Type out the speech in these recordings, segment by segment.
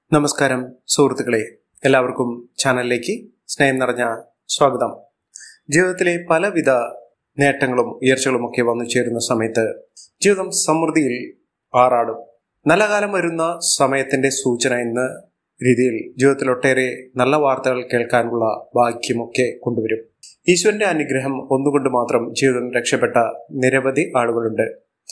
നമസ്കാരം സുഹൃത്തുക്കളെ എല്ലാവർക്കും ചാനലിലേക്ക് സ്നേഹം നിറഞ്ഞ സ്വാഗതം ജീവിതത്തിലെ പലവിധ നേട്ടങ്ങളും ഉയർച്ചകളും ഒക്കെ വന്നു ചേരുന്ന സമയത്ത് ജീവിതം സമൃദ്ധിയിൽ ആറാടും നല്ല കാലം വരുന്ന സമയത്തിന്റെ സൂചന എന്ന രീതിയിൽ ജീവിതത്തിൽ ഒട്ടേറെ നല്ല വാർത്തകൾ കേൾക്കാനുള്ള ഭാഗ്യമൊക്കെ കൊണ്ടുവരും ഈശ്വരന്റെ അനുഗ്രഹം ഒന്നുകൊണ്ട് മാത്രം ജീവിതം രക്ഷപ്പെട്ട നിരവധി ആളുകളുണ്ട്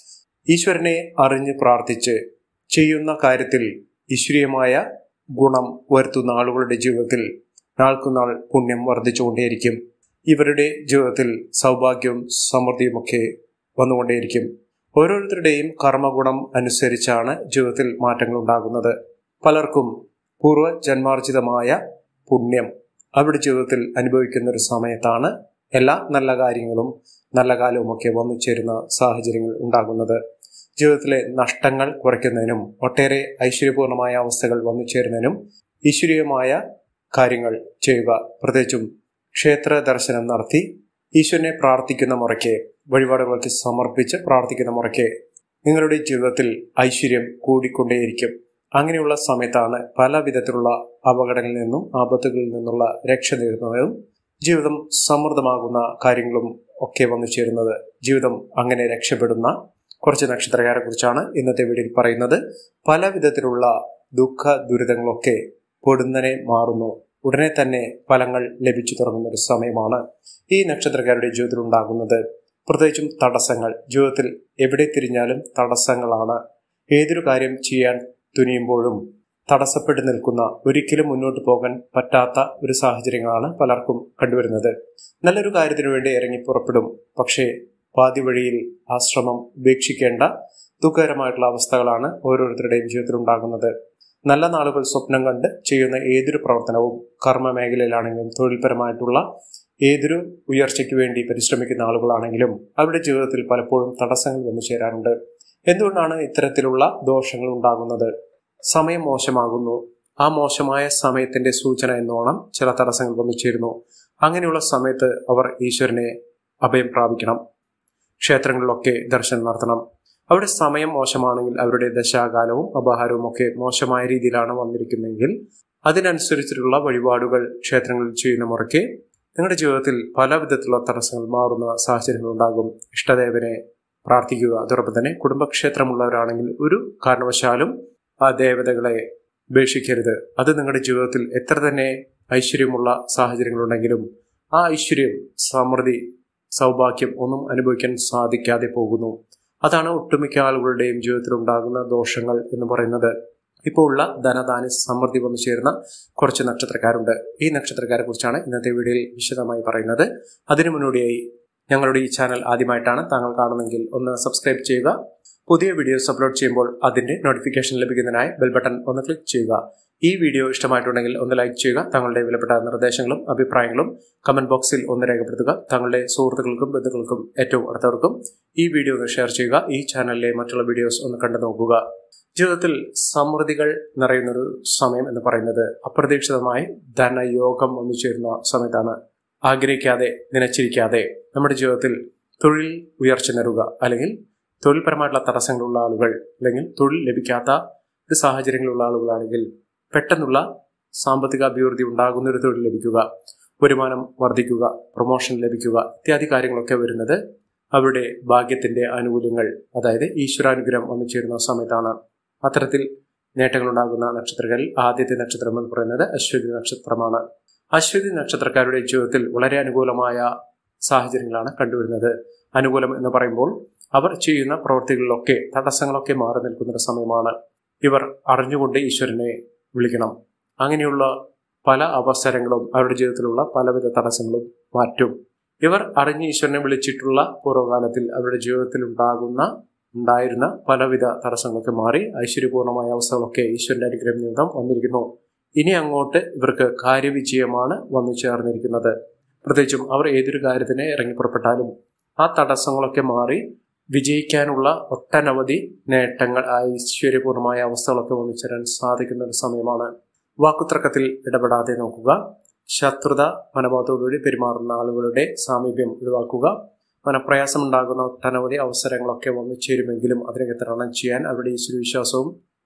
ഈശ്വരനെ അറിഞ്ഞ് പ്രാർത്ഥിച്ച് ചെയ്യുന്ന കാര്യത്തിൽ ഈശ്വരീയമായ ഗുണം വരുത്തുന്ന ആളുകളുടെ ജീവിതത്തിൽ നാൾക്കുനാൾ പുണ്യം വർദ്ധിച്ചുകൊണ്ടേയിരിക്കും ഇവരുടെ ജീവിതത്തിൽ സൗഭാഗ്യവും സമൃദ്ധിയുമൊക്കെ വന്നുകൊണ്ടേയിരിക്കും ഓരോരുത്തരുടെയും കർമ്മഗുണം അനുസരിച്ചാണ് ജീവിതത്തിൽ മാറ്റങ്ങൾ ഉണ്ടാകുന്നത് പലർക്കും പൂർവ്വ ജന്മാർജിതമായ പുണ്യം അവരുടെ ജീവിതത്തിൽ അനുഭവിക്കുന്ന ഒരു സമയത്താണ് എല്ലാ നല്ല കാര്യങ്ങളും നല്ല കാലവുമൊക്കെ വന്നു ചേരുന്ന സാഹചര്യങ്ങൾ ഉണ്ടാകുന്നത് ജീവിതത്തിലെ നഷ്ടങ്ങൾ കുറയ്ക്കുന്നതിനും ഒട്ടേറെ ഐശ്വര്യപൂർണമായ അവസ്ഥകൾ വന്നു ചേരുന്നതിനും ഈശ്വരീയമായ കാര്യങ്ങൾ ചെയ്യുക പ്രത്യേകിച്ചും ക്ഷേത്ര ദർശനം നടത്തി ഈശ്വരനെ പ്രാർത്ഥിക്കുന്ന മുറയ്ക്ക് വഴിപാടുകളൊക്കെ സമർപ്പിച്ച് പ്രാർത്ഥിക്കുന്ന മുറയ്ക്ക് നിങ്ങളുടെ ജീവിതത്തിൽ ഐശ്വര്യം കൂടിക്കൊണ്ടേയിരിക്കും അങ്ങനെയുള്ള സമയത്താണ് പല വിധത്തിലുള്ള അപകടങ്ങളിൽ നിന്നും ആപത്തുകളിൽ നിന്നുള്ള രക്ഷ നേടുന്നതും ജീവിതം സമൃദ്ധമാകുന്ന കാര്യങ്ങളും ഒക്കെ വന്നു ചേരുന്നത് ജീവിതം അങ്ങനെ രക്ഷപ്പെടുന്ന കുറച്ച് നക്ഷത്രക്കാരെ കുറിച്ചാണ് ഇന്നത്തെ വീഡിയോയിൽ പറയുന്നത് പല വിധത്തിലുള്ള ദുഃഖ ദുരിതങ്ങളൊക്കെ പൊടുന്നനെ മാറുന്നു ഉടനെ തന്നെ ഫലങ്ങൾ ലഭിച്ചു തുടങ്ങുന്ന ഒരു സമയമാണ് ഈ നക്ഷത്രക്കാരുടെ ജീവിതത്തിൽ ഉണ്ടാകുന്നത് പ്രത്യേകിച്ചും തടസ്സങ്ങൾ ജീവിതത്തിൽ എവിടെ തിരിഞ്ഞാലും തടസ്സങ്ങളാണ് ഏതൊരു കാര്യം ചെയ്യാൻ തുനിയുമ്പോഴും തടസ്സപ്പെട്ടു നിൽക്കുന്ന ഒരിക്കലും മുന്നോട്ട് പോകാൻ പറ്റാത്ത ഒരു സാഹചര്യങ്ങളാണ് പലർക്കും കണ്ടുവരുന്നത് നല്ലൊരു കാര്യത്തിനു വേണ്ടി ഇറങ്ങി പുറപ്പെടും പക്ഷേ പാതി വഴിയിൽ ആശ്രമം ഉപേക്ഷിക്കേണ്ട ദുഃഖകരമായിട്ടുള്ള അവസ്ഥകളാണ് ഓരോരുത്തരുടെയും ജീവിതത്തിൽ ഉണ്ടാകുന്നത് നല്ല നാളുകൾ സ്വപ്നം കണ്ട് ചെയ്യുന്ന ഏതൊരു പ്രവർത്തനവും കർമ്മ മേഖലയിലാണെങ്കിലും തൊഴിൽപരമായിട്ടുള്ള ഏതൊരു ഉയർച്ചയ്ക്ക് വേണ്ടി പരിശ്രമിക്കുന്ന ആളുകളാണെങ്കിലും അവരുടെ ജീവിതത്തിൽ പലപ്പോഴും തടസ്സങ്ങൾ വന്നു ചേരാറുണ്ട് എന്തുകൊണ്ടാണ് ഇത്തരത്തിലുള്ള ദോഷങ്ങൾ ഉണ്ടാകുന്നത് സമയം മോശമാകുന്നു ആ മോശമായ സമയത്തിന്റെ സൂചന എന്നോണം ചില തടസ്സങ്ങൾ വന്നു ചേരുന്നു അങ്ങനെയുള്ള സമയത്ത് അവർ ഈശ്വരനെ അഭയം പ്രാപിക്കണം ക്ഷേത്രങ്ങളിലൊക്കെ ദർശനം നടത്തണം അവിടെ സമയം മോശമാണെങ്കിൽ അവരുടെ ദശാകാലവും അപഹാരവും ഒക്കെ മോശമായ രീതിയിലാണ് വന്നിരിക്കുന്നതെങ്കിൽ അതിനനുസരിച്ചിട്ടുള്ള വഴിപാടുകൾ ക്ഷേത്രങ്ങളിൽ ചെയ്യുന്ന മുറയ്ക്ക് നിങ്ങളുടെ ജീവിതത്തിൽ പല വിധത്തിലുള്ള തടസ്സങ്ങൾ മാറുന്ന സാഹചര്യങ്ങൾ ഉണ്ടാകും ഇഷ്ടദേവനെ പ്രാർത്ഥിക്കുക അതോടൊപ്പം തന്നെ കുടുംബക്ഷേത്രമുള്ളവരാണെങ്കിൽ ഒരു കാരണവശാലും ആ ദേവതകളെ ഉപേക്ഷിക്കരുത് അത് നിങ്ങളുടെ ജീവിതത്തിൽ എത്ര തന്നെ ഐശ്വര്യമുള്ള സാഹചര്യങ്ങളുണ്ടെങ്കിലും ആ ഐശ്വര്യം സമൃദ്ധി സൗഭാഗ്യം ഒന്നും അനുഭവിക്കാൻ സാധിക്കാതെ പോകുന്നു അതാണ് ഒട്ടുമിക്ക ആളുകളുടെയും ജീവിതത്തിൽ ഉണ്ടാകുന്ന ദോഷങ്ങൾ എന്ന് പറയുന്നത് ഇപ്പോൾ ഉള്ള ധനദാന സമൃദ്ധി വന്നു ചേരുന്ന കുറച്ച് നക്ഷത്രക്കാരുണ്ട് ഈ നക്ഷത്രക്കാരെ കുറിച്ചാണ് ഇന്നത്തെ വീഡിയോയിൽ വിശദമായി പറയുന്നത് അതിനു മുന്നോടിയായി ഞങ്ങളുടെ ഈ ചാനൽ ആദ്യമായിട്ടാണ് താങ്കൾ കാണുന്നതെങ്കിൽ ഒന്ന് സബ്സ്ക്രൈബ് ചെയ്യുക പുതിയ വീഡിയോസ് അപ്ലോഡ് ചെയ്യുമ്പോൾ അതിന്റെ നോട്ടിഫിക്കേഷൻ ലഭിക്കുന്നതിനായി ബെൽ ബട്ടൺ ഒന്ന് ക്ലിക്ക് ചെയ്യുക ഈ വീഡിയോ ഇഷ്ടമായിട്ടുണ്ടെങ്കിൽ ഒന്ന് ലൈക്ക് ചെയ്യുക താങ്കളുടെ വിലപ്പെട്ട നിർദ്ദേശങ്ങളും അഭിപ്രായങ്ങളും കമന്റ് ബോക്സിൽ ഒന്ന് രേഖപ്പെടുത്തുക താങ്കളുടെ സുഹൃത്തുക്കൾക്കും ബന്ധുക്കൾക്കും ഏറ്റവും അടുത്തവർക്കും ഈ വീഡിയോ ഒന്ന് ഷെയർ ചെയ്യുക ഈ ചാനലിലെ മറ്റുള്ള വീഡിയോസ് ഒന്ന് കണ്ടു നോക്കുക ജീവിതത്തിൽ സമൃദ്ധികൾ നിറയുന്നൊരു സമയം എന്ന് പറയുന്നത് അപ്രതീക്ഷിതമായി ധനയോഗം വന്നു ചേരുന്ന സമയത്താണ് ആഗ്രഹിക്കാതെ നനച്ചിരിക്കാതെ നമ്മുടെ ജീവിതത്തിൽ തൊഴിൽ ഉയർച്ച നേടുക അല്ലെങ്കിൽ തൊഴിൽപരമായിട്ടുള്ള തടസ്സങ്ങളുള്ള ആളുകൾ അല്ലെങ്കിൽ തൊഴിൽ ലഭിക്കാത്ത ഒരു സാഹചര്യങ്ങളുള്ള ആളുകളാണെങ്കിൽ പെട്ടെന്നുള്ള സാമ്പത്തിക അഭിവൃദ്ധി ഉണ്ടാകുന്ന ഒരു തൊഴിൽ ലഭിക്കുക വരുമാനം വർദ്ധിക്കുക പ്രൊമോഷൻ ലഭിക്കുക ഇത്യാദി കാര്യങ്ങളൊക്കെ വരുന്നത് അവരുടെ ഭാഗ്യത്തിന്റെ ആനുകൂല്യങ്ങൾ അതായത് ഈശ്വരാനുഗ്രഹം വന്നു ചേരുന്ന സമയത്താണ് അത്തരത്തിൽ നേട്ടങ്ങൾ ഉണ്ടാകുന്ന നക്ഷത്രങ്ങളിൽ ആദ്യത്തെ നക്ഷത്രം എന്ന് പറയുന്നത് അശ്വതി നക്ഷത്രമാണ് അശ്വതി നക്ഷത്രക്കാരുടെ ജീവിതത്തിൽ വളരെ അനുകൂലമായ സാഹചര്യങ്ങളാണ് കണ്ടുവരുന്നത് അനുകൂലം എന്ന് പറയുമ്പോൾ അവർ ചെയ്യുന്ന പ്രവൃത്തികളിലൊക്കെ തടസ്സങ്ങളൊക്കെ മാറി നിൽക്കുന്ന ഒരു സമയമാണ് ഇവർ അറിഞ്ഞുകൊണ്ട് ഈശ്വരനെ വിളിക്കണം അങ്ങനെയുള്ള പല അവസരങ്ങളും അവരുടെ ജീവിതത്തിലുള്ള പലവിധ തടസ്സങ്ങളും മാറ്റും ഇവർ അറിഞ്ഞ് ഈശ്വരനെ വിളിച്ചിട്ടുള്ള പൂർവ്വകാലത്തിൽ അവരുടെ ജീവിതത്തിൽ ഉണ്ടാകുന്ന ഉണ്ടായിരുന്ന പലവിധ തടസ്സങ്ങളൊക്കെ മാറി ഐശ്വര്യപൂർണമായ അവസ്ഥകളൊക്കെ ഈശ്വരന്റെ അനുഗ്രഹം നിമിത്തം വന്നിരിക്കുന്നു ഇനി അങ്ങോട്ട് ഇവർക്ക് കാര്യവിജയമാണ് വന്നു ചേർന്നിരിക്കുന്നത് പ്രത്യേകിച്ചും അവർ ഏതൊരു കാര്യത്തിന് ഇറങ്ങി പുറപ്പെട്ടാലും ആ തടസ്സങ്ങളൊക്കെ മാറി വിജയിക്കാനുള്ള ഒട്ടനവധി നേട്ടങ്ങൾ ഐശ്വര്യപൂർണമായ അവസ്ഥകളൊക്കെ വന്നു ചേരാൻ സാധിക്കുന്ന ഒരു സമയമാണ് വാക്കുതർക്കത്തിൽ ഇടപെടാതെ നോക്കുക ശത്രുത മനോഭാവത്തോടുകൂടി പെരുമാറുന്ന ആളുകളുടെ സാമീപ്യം ഒഴിവാക്കുക മനപ്രയാസമുണ്ടാകുന്ന ഒട്ടനവധി അവസരങ്ങളൊക്കെ വന്നു ചേരുമെങ്കിലും അതിനൊക്കെ തരണം ചെയ്യാൻ അവരുടെ ഈശ്വരവിശ്വാസവും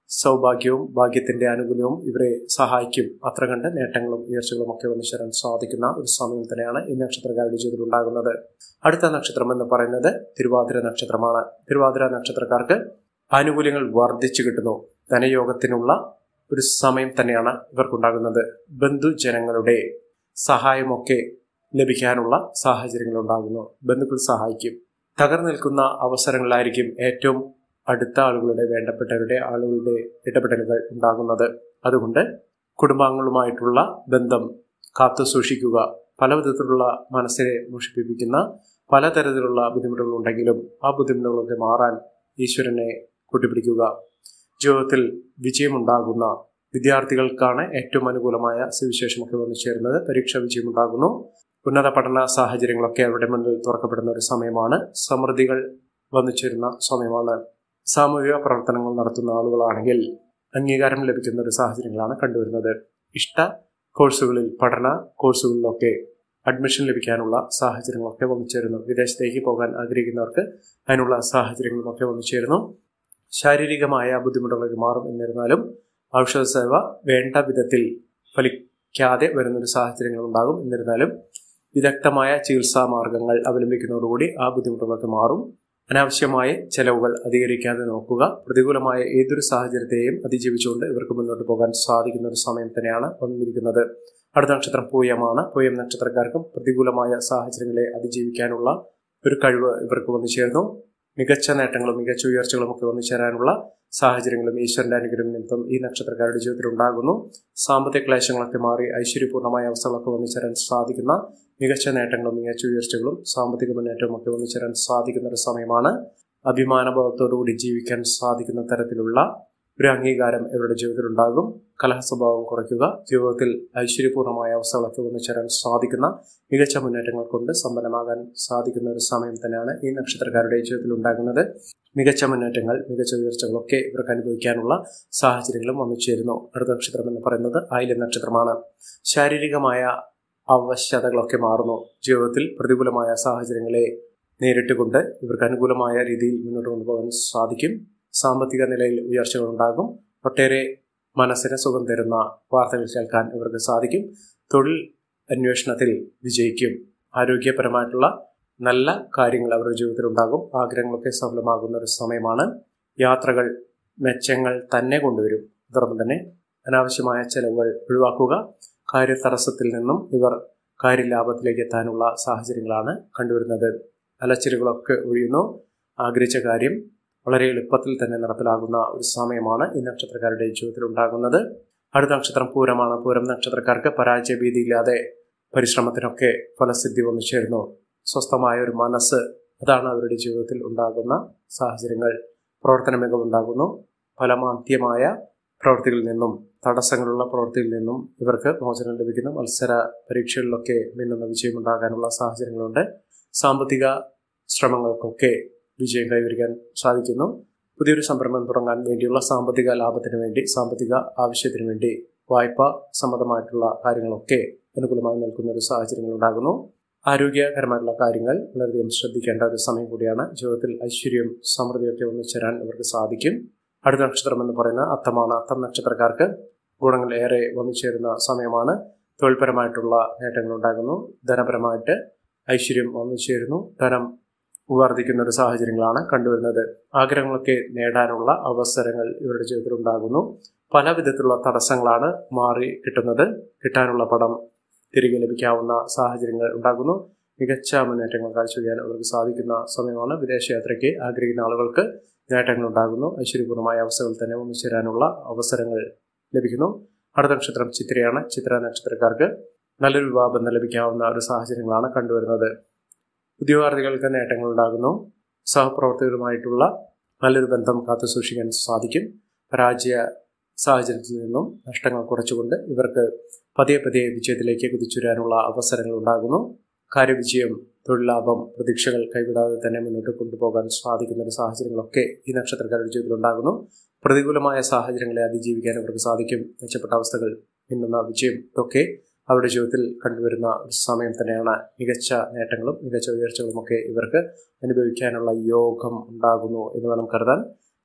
സൗഭാഗ്യവും ഭാഗ്യത്തിന്റെ ആനുകൂല്യവും ഇവരെ സഹായിക്കും അത്ര കണ്ട് നേട്ടങ്ങളും ഉയർച്ചകളും ഒക്കെ വന്നു ചേരാൻ സാധിക്കുന്ന ഒരു സമയം തന്നെയാണ് ഈ നക്ഷത്രക്കാരുടെ ജീവിതത്തിൽ ഉണ്ടാകുന്നത് അടുത്ത നക്ഷത്രം എന്ന് പറയുന്നത് തിരുവാതിര നക്ഷത്രമാണ് തിരുവാതിര നക്ഷത്രക്കാർക്ക് ആനുകൂല്യങ്ങൾ വർദ്ധിച്ചു കിട്ടുന്നു ധനയോഗത്തിനുള്ള ഒരു സമയം തന്നെയാണ് ഇവർക്കുണ്ടാകുന്നത് ബന്ധുജനങ്ങളുടെ സഹായമൊക്കെ ലഭിക്കാനുള്ള സാഹചര്യങ്ങൾ ഉണ്ടാകുന്നു ബന്ധുക്കൾ സഹായിക്കും തകർന്നു നിൽക്കുന്ന അവസരങ്ങളിലായിരിക്കും ഏറ്റവും അടുത്ത ആളുകളുടെ വേണ്ടപ്പെട്ടവരുടെ ആളുകളുടെ ഇടപെടലുകൾ ഉണ്ടാകുന്നത് അതുകൊണ്ട് കുടുംബാംഗങ്ങളുമായിട്ടുള്ള ബന്ധം കാത്തു സൂക്ഷിക്കുക പല വിധത്തിലുള്ള മനസ്സിനെ മുഷിപ്പിക്കുന്ന പലതരത്തിലുള്ള ബുദ്ധിമുട്ടുകൾ ഉണ്ടെങ്കിലും ആ ബുദ്ധിമുട്ടുകളൊക്കെ മാറാൻ ഈശ്വരനെ കൂട്ടിപ്പിടിക്കുക ജീവിതത്തിൽ വിജയമുണ്ടാകുന്ന വിദ്യാർത്ഥികൾക്കാണ് ഏറ്റവും അനുകൂലമായ സുവിശേഷമൊക്കെ വന്നു ചേരുന്നത് പരീക്ഷാ വിജയമുണ്ടാകുന്നു ഉന്നത പഠന സാഹചര്യങ്ങളൊക്കെ അവരുടെ മുന്നിൽ തുറക്കപ്പെടുന്ന ഒരു സമയമാണ് സമൃദ്ധികൾ വന്നു ചേരുന്ന സമയമാണ് സാമൂഹിക പ്രവർത്തനങ്ങൾ നടത്തുന്ന ആളുകളാണെങ്കിൽ അംഗീകാരം ലഭിക്കുന്ന ഒരു സാഹചര്യങ്ങളാണ് കണ്ടുവരുന്നത് ഇഷ്ട കോഴ്സുകളിൽ പഠന കോഴ്സുകളിലൊക്കെ അഡ്മിഷൻ ലഭിക്കാനുള്ള സാഹചര്യങ്ങളൊക്കെ വന്നു ചേരുന്നു വിദേശത്തേക്ക് പോകാൻ ആഗ്രഹിക്കുന്നവർക്ക് അതിനുള്ള സാഹചര്യങ്ങളുമൊക്കെ വന്നു ചേരുന്നു ശാരീരികമായ ബുദ്ധിമുട്ടുകളൊക്കെ മാറും എന്നിരുന്നാലും ഔഷധ സേവ വേണ്ട വിധത്തിൽ ഫലിക്കാതെ വരുന്നൊരു സാഹചര്യങ്ങൾ ഉണ്ടാകും എന്നിരുന്നാലും വിദഗ്ധമായ ചികിത്സാ മാർഗങ്ങൾ അവലംബിക്കുന്നതോടുകൂടി ആ ബുദ്ധിമുട്ടുകളൊക്കെ മാറും അനാവശ്യമായ ചെലവുകൾ അധികരിക്കാതെ നോക്കുക പ്രതികൂലമായ ഏതൊരു സാഹചര്യത്തെയും അതിജീവിച്ചുകൊണ്ട് ഇവർക്ക് മുന്നോട്ട് പോകാൻ സാധിക്കുന്ന ഒരു സമയം തന്നെയാണ് വന്നിരിക്കുന്നത് അടുത്ത നക്ഷത്രം പൂയമാണ് പൂയം നക്ഷത്രക്കാർക്കും പ്രതികൂലമായ സാഹചര്യങ്ങളെ അതിജീവിക്കാനുള്ള ഒരു കഴിവ് ഇവർക്ക് വന്നു ചേർന്നു മികച്ച നേട്ടങ്ങളും മികച്ച ഉയർച്ചകളും ഒക്കെ വന്നു ചേരാനുള്ള സാഹചര്യങ്ങളും ഈശ്വരന്റെ അനുഗ്രഹം നിമിത്തം ഈ നക്ഷത്രക്കാരുടെ ജീവിതത്തിൽ ഉണ്ടാകുന്നു സാമ്പത്തിക ക്ലേശങ്ങളൊക്കെ മാറി ഐശ്വര്യപൂർണ്ണമായ അവസ്ഥകളൊക്കെ വന്നു ചേരാൻ സാധിക്കുന്ന മികച്ച നേട്ടങ്ങളും മികച്ച ഉയർച്ചകളും സാമ്പത്തിക മുന്നേറ്റവും ഒക്കെ വന്നു ചേരാൻ സാധിക്കുന്ന ഒരു സമയമാണ് അഭിമാനബോധത്തോടുകൂടി ജീവിക്കാൻ സാധിക്കുന്ന തരത്തിലുള്ള ഒരു അംഗീകാരം ഇവരുടെ ജീവിതത്തിൽ ഉണ്ടാകും കലഹ സ്വഭാവം കുറയ്ക്കുക ജീവിതത്തിൽ ഐശ്വര്യപൂർണ്ണമായ അവസ്ഥകളൊക്കെ വന്നു ചേരാൻ സാധിക്കുന്ന മികച്ച മുന്നേറ്റങ്ങൾ കൊണ്ട് സമ്പന്നമാകാൻ സാധിക്കുന്ന ഒരു സമയം തന്നെയാണ് ഈ നക്ഷത്രക്കാരുടെ ജീവിതത്തിൽ ഉണ്ടാകുന്നത് മികച്ച മുന്നേറ്റങ്ങൾ മികച്ച ഉയർച്ചകളൊക്കെ ഇവർക്ക് അനുഭവിക്കാനുള്ള സാഹചര്യങ്ങളും വന്നു ചേരുന്നു അടുത്ത നക്ഷത്രം എന്ന് പറയുന്നത് ആയില്യം നക്ഷത്രമാണ് ശാരീരികമായ അവശതകളൊക്കെ മാറുന്നു ജീവിതത്തിൽ പ്രതികൂലമായ സാഹചര്യങ്ങളെ നേരിട്ടുകൊണ്ട് ഇവർക്ക് അനുകൂലമായ രീതിയിൽ മുന്നോട്ട് കൊണ്ടുപോകാൻ സാധിക്കും സാമ്പത്തിക നിലയിൽ ഉയർച്ചകൾ ഉണ്ടാകും ഒട്ടേറെ മനസ്സിന് സുഖം തരുന്ന വാർത്തകൾ കേൾക്കാൻ ഇവർക്ക് സാധിക്കും തൊഴിൽ അന്വേഷണത്തിൽ വിജയിക്കും ആരോഗ്യപരമായിട്ടുള്ള നല്ല കാര്യങ്ങൾ അവരുടെ ജീവിതത്തിൽ ഉണ്ടാകും ആഗ്രഹങ്ങളൊക്കെ സഫലമാകുന്ന ഒരു സമയമാണ് യാത്രകൾ മെച്ചങ്ങൾ തന്നെ കൊണ്ടുവരും അതോടൊപ്പം തന്നെ അനാവശ്യമായ ചെലവുകൾ ഒഴിവാക്കുക കാര്യതടസ്സത്തിൽ നിന്നും ഇവർ കാര്യലാഭത്തിലേക്ക് എത്താനുള്ള സാഹചര്യങ്ങളാണ് കണ്ടുവരുന്നത് അലച്ചിലുകളൊക്കെ ഒഴിയുന്നു ആഗ്രഹിച്ച കാര്യം വളരെ എളുപ്പത്തിൽ തന്നെ നടപ്പിലാകുന്ന ഒരു സമയമാണ് ഈ നക്ഷത്രക്കാരുടെ ജീവിതത്തിൽ ഉണ്ടാകുന്നത് അടുത്ത നക്ഷത്രം പൂരമാണ് പൂരം നക്ഷത്രക്കാർക്ക് പരാജയഭീതിയില്ലാതെ പരിശ്രമത്തിനൊക്കെ ഫലസിദ്ധി വന്നു ചേരുന്നു സ്വസ്ഥമായ ഒരു മനസ്സ് അതാണ് അവരുടെ ജീവിതത്തിൽ ഉണ്ടാകുന്ന സാഹചര്യങ്ങൾ പ്രവർത്തന മികവുണ്ടാകുന്നു ഫലമാന്ത്യമായ പ്രവൃത്തികളിൽ നിന്നും തടസ്സങ്ങളുള്ള പ്രവൃത്തിയിൽ നിന്നും ഇവർക്ക് മോചനം ലഭിക്കുന്നു മത്സര പരീക്ഷകളിലൊക്കെ മിന്നുന്ന വിജയമുണ്ടാകാനുള്ള സാഹചര്യങ്ങളുണ്ട് സാമ്പത്തിക ശ്രമങ്ങൾക്കൊക്കെ വിജയം കൈവരിക്കാൻ സാധിക്കുന്നു പുതിയൊരു സംരംഭം തുടങ്ങാൻ വേണ്ടിയുള്ള സാമ്പത്തിക ലാഭത്തിന് വേണ്ടി സാമ്പത്തിക ആവശ്യത്തിന് വേണ്ടി വായ്പ സംബന്ധമായിട്ടുള്ള കാര്യങ്ങളൊക്കെ അനുകൂലമായി നിൽക്കുന്ന ഒരു സാഹചര്യങ്ങൾ ഉണ്ടാകുന്നു ആരോഗ്യകരമായിട്ടുള്ള കാര്യങ്ങൾ വളരെയധികം ശ്രദ്ധിക്കേണ്ട ഒരു സമയം കൂടിയാണ് ജീവിതത്തിൽ ഐശ്വര്യം സമൃദ്ധിയൊക്കെ ഒന്നിച്ചേരാൻ ഇവർക്ക് സാധിക്കും അടുത്ത നക്ഷത്രം എന്ന് പറയുന്ന അത്തമാണ് അത്തം നക്ഷത്രക്കാർക്ക് ഗുണങ്ങൾ ഏറെ വന്നു ചേരുന്ന സമയമാണ് തൊഴിൽപരമായിട്ടുള്ള നേട്ടങ്ങൾ ഉണ്ടാകുന്നു ധനപരമായിട്ട് ഐശ്വര്യം വന്നു ചേരുന്നു ധനം വർദ്ധിക്കുന്ന ഒരു സാഹചര്യങ്ങളാണ് കണ്ടുവരുന്നത് ആഗ്രഹങ്ങളൊക്കെ നേടാനുള്ള അവസരങ്ങൾ ഇവരുടെ ജീവിതത്തിൽ ഉണ്ടാകുന്നു പല വിധത്തിലുള്ള തടസ്സങ്ങളാണ് മാറി കിട്ടുന്നത് കിട്ടാനുള്ള പണം തിരികെ ലഭിക്കാവുന്ന സാഹചര്യങ്ങൾ ഉണ്ടാകുന്നു മികച്ച മുന്നേറ്റങ്ങൾ കാഴ്ചവെക്കാൻ അവർക്ക് സാധിക്കുന്ന സമയമാണ് വിദേശയാത്രയ്ക്ക് ആഗ്രഹിക്കുന്ന ആളുകൾക്ക് നേട്ടങ്ങൾ ഉണ്ടാകുന്നു ഐശ്വര്യപൂർണ്ണമായ അവസ്ഥകൾ തന്നെ ഒന്നിച്ചേരാനുള്ള അവസരങ്ങൾ ലഭിക്കുന്നു അടുത്ത നക്ഷത്രം ചിത്രയാണ് ചിത്ര നക്ഷത്രക്കാർക്ക് നല്ലൊരു വിവാഹബന്ധം ലഭിക്കാവുന്ന ഒരു സാഹചര്യങ്ങളാണ് കണ്ടുവരുന്നത് ഉദ്യോഗാർത്ഥികൾക്ക് നേട്ടങ്ങൾ ഉണ്ടാകുന്നു സഹപ്രവർത്തകരുമായിട്ടുള്ള നല്ലൊരു ബന്ധം കാത്തു സൂക്ഷിക്കാൻ സാധിക്കും പരാജയ സാഹചര്യത്തിൽ നിന്നും നഷ്ടങ്ങൾ കുറച്ചുകൊണ്ട് ഇവർക്ക് പതിയെ പതിയെ വിജയത്തിലേക്ക് കുതിച്ചുവരാനുള്ള അവസരങ്ങൾ ഉണ്ടാകുന്നു കാര്യവിജയം തൊഴിൽ ലാഭം പ്രതീക്ഷകൾ കൈവിടാതെ തന്നെ മുന്നോട്ട് കൊണ്ടുപോകാൻ സാധിക്കുന്ന ഒരു സാഹചര്യങ്ങളൊക്കെ ഈ നക്ഷത്രക്കാരുടെ ജീവിതത്തിൽ ഉണ്ടാകുന്നു പ്രതികൂലമായ സാഹചര്യങ്ങളെ അതിജീവിക്കാൻ ഇവർക്ക് സാധിക്കും മെച്ചപ്പെട്ട അവസ്ഥകൾ മിന്നുന്ന വിജയം ഇതൊക്കെ അവരുടെ ജീവിതത്തിൽ കണ്ടുവരുന്ന ഒരു സമയം തന്നെയാണ് മികച്ച നേട്ടങ്ങളും മികച്ച ഉയർച്ചകളും ഒക്കെ ഇവർക്ക് അനുഭവിക്കാനുള്ള യോഗം ഉണ്ടാകുന്നു എന്ന് വേണം കരുതാൻ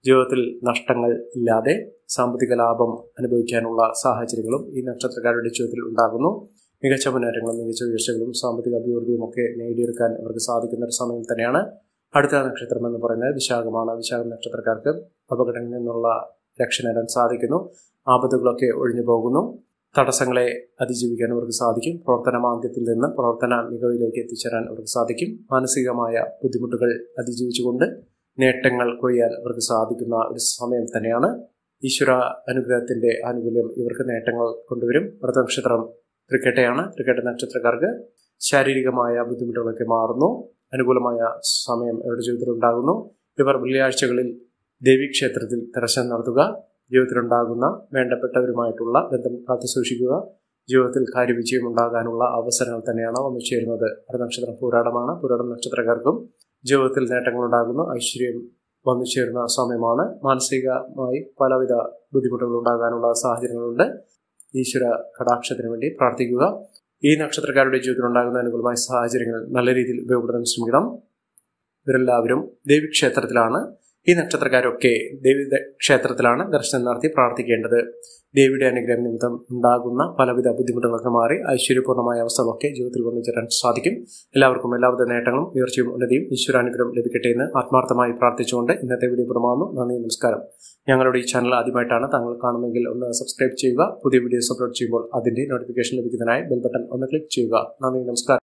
ജീവിതത്തിൽ നഷ്ടങ്ങൾ ഇല്ലാതെ സാമ്പത്തിക ലാഭം അനുഭവിക്കാനുള്ള സാഹചര്യങ്ങളും ഈ നക്ഷത്രക്കാരുടെ ജീവിതത്തിൽ ഉണ്ടാകുന്നു മികച്ച മുന്നേറ്റങ്ങളും മികച്ച ഉയർച്ചകളും സാമ്പത്തിക അഭിവൃദ്ധിയും ഒക്കെ നേടിയെടുക്കാൻ അവർക്ക് സാധിക്കുന്ന ഒരു സമയം തന്നെയാണ് അടുത്ത നക്ഷത്രം എന്ന് പറയുന്നത് വിശാഖമാണ് വിശാഖ നക്ഷത്രക്കാർക്ക് അപകടങ്ങളിൽ നിന്നുള്ള രക്ഷ നേടാൻ സാധിക്കുന്നു ആപത്തുകളൊക്കെ ഒഴിഞ്ഞു പോകുന്നു തടസ്സങ്ങളെ അതിജീവിക്കാൻ അവർക്ക് സാധിക്കും പ്രവർത്തന മാന്ദ്യത്തിൽ നിന്ന് പ്രവർത്തന മികവിലേക്ക് എത്തിച്ചേരാൻ അവർക്ക് സാധിക്കും മാനസികമായ ബുദ്ധിമുട്ടുകൾ അതിജീവിച്ചുകൊണ്ട് നേട്ടങ്ങൾ കൊയ്യാൻ അവർക്ക് സാധിക്കുന്ന ഒരു സമയം തന്നെയാണ് ഈശ്വര അനുഗ്രഹത്തിന്റെ ആനുകൂല്യം ഇവർക്ക് നേട്ടങ്ങൾ കൊണ്ടുവരും വ്രത നക്ഷത്രം തൃക്കേട്ടയാണ് തൃക്കേട്ട നക്ഷത്രക്കാർക്ക് ശാരീരികമായ ബുദ്ധിമുട്ടുകളൊക്കെ മാറുന്നു അനുകൂലമായ സമയം അവരുടെ ജീവിതത്തിൽ ഉണ്ടാകുന്നു ഇവർ വെള്ളിയാഴ്ചകളിൽ ദേവീക്ഷേത്രത്തിൽ ദർശനം നടത്തുക ജീവിതത്തിലുണ്ടാകുന്ന വേണ്ടപ്പെട്ടവരുമായിട്ടുള്ള ബന്ധം കാത്തു സൂക്ഷിക്കുക ജീവിതത്തിൽ കാര്യവിജയം ഉണ്ടാകാനുള്ള അവസരങ്ങൾ തന്നെയാണ് വന്നു ചേരുന്നത് ഒരു നക്ഷത്രം പൂരാടമാണ് പൂരാടം നക്ഷത്രക്കാർക്കും ജീവിതത്തിൽ നേട്ടങ്ങൾ ഉണ്ടാകുന്നു ഐശ്വര്യം വന്നു ചേരുന്ന സമയമാണ് മാനസികമായി പലവിധ ബുദ്ധിമുട്ടുകൾ ഉണ്ടാകാനുള്ള സാഹചര്യങ്ങളുണ്ട് ഈശ്വര കടാക്ഷത്തിന് വേണ്ടി പ്രാർത്ഥിക്കുക ഈ നക്ഷത്രക്കാരുടെ ജീവിതത്തിൽ ഉണ്ടാകുന്ന അനുകൂലമായ സാഹചര്യങ്ങൾ നല്ല രീതിയിൽ ഉപയോഗപ്പെടുത്താൻ ശ്രമിക്കണം ഇവരെല്ലാവരും ദേവീക്ഷേത്രത്തിലാണ് ഈ നക്ഷത്രക്കാരൊക്കെ ദേവി ക്ഷേത്രത്തിലാണ് ദർശനം നടത്തി പ്രാർത്ഥിക്കേണ്ടത് ദേവിയുടെ അനുഗ്രഹം നിമിത്തം ഉണ്ടാകുന്ന പലവിധ ബുദ്ധിമുട്ടുകളൊക്കെ മാറി ഐശ്വര്യപൂർണ്ണമായ അവസ്ഥകളൊക്കെ ജീവിതത്തിൽ വന്നു ചേരാൻ സാധിക്കും എല്ലാവർക്കും എല്ലാവിധ നേട്ടങ്ങളും ഉയർച്ചയും ഉന്നതിയും ഈശ്വരാനുഗ്രഹം ലഭിക്കട്ടെ എന്ന് ആത്മാർത്ഥമായി പ്രാർത്ഥിച്ചുകൊണ്ട് ഇന്നത്തെ വീഡിയോ പുറമാകുന്നു നന്ദി നമസ്കാരം ഞങ്ങളുടെ ഈ ചാനൽ ആദ്യമായിട്ടാണ് താങ്കൾ കാണുമെങ്കിൽ ഒന്ന് സബ്സ്ക്രൈബ് ചെയ്യുക പുതിയ വീഡിയോസ് അപ്ലോഡ് ചെയ്യുമ്പോൾ അതിന്റെ നോട്ടിഫിക്കേഷൻ ലഭിക്കുന്നതിനായി ബെൽ ബട്ടൺ ഒന്ന് ക്ലിക്ക് ചെയ്യുക നന്ദി നമസ്കാരം